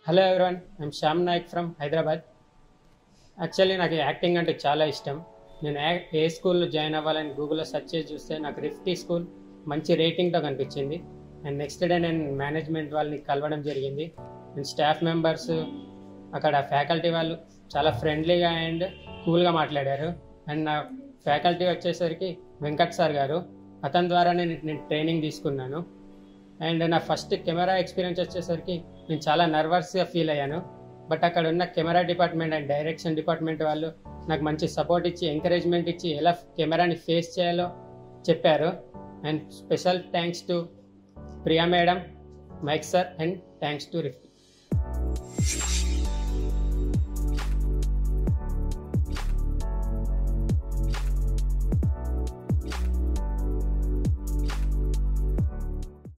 hello everyone I'm Shyam Nayak from Hyderabad actually నాకు acting అంటే చాలా ఇష్టం నేను యా- ఏ స్కూల్లో జాయిన్ అవ్వాలని గూగుల్లో సెర్చ్ చేసి చూస్తే నాకు రిఫ్టీ స్కూల్ మంచి రేటింగ్తో కనిపించింది అండ్ నెక్స్ట్ డే నేను మేనేజ్మెంట్ వాళ్ళని కలవడం జరిగింది అండ్ స్టాఫ్ మెంబర్స్ అక్కడ ఫ్యాకల్టీ వాళ్ళు చాలా ఫ్రెండ్లీగా అండ్ కూల్గా మాట్లాడారు అండ్ నా ఫ్యాకల్టీ వచ్చేసరికి వెంకట్ సార్ గారు అతని ద్వారా నేను నేను ట్రైనింగ్ తీసుకున్నాను అండ్ నా ఫస్ట్ కెమెరా ఎక్స్పీరియన్స్ వచ్చేసరికి నేను చాలా నర్వస్గా ఫీల్ అయ్యాను బట్ అక్కడ ఉన్న camera department and direction department వాళ్ళు నాకు మంచి సపోర్ట్ ఇచ్చి ఎంకరేజ్మెంట్ ఇచ్చి ఎలా కెమెరాని ఫేస్ చేయాలో చెప్పారు and special thanks to Priya madam Mike sir and thanks to రిఫ్టీ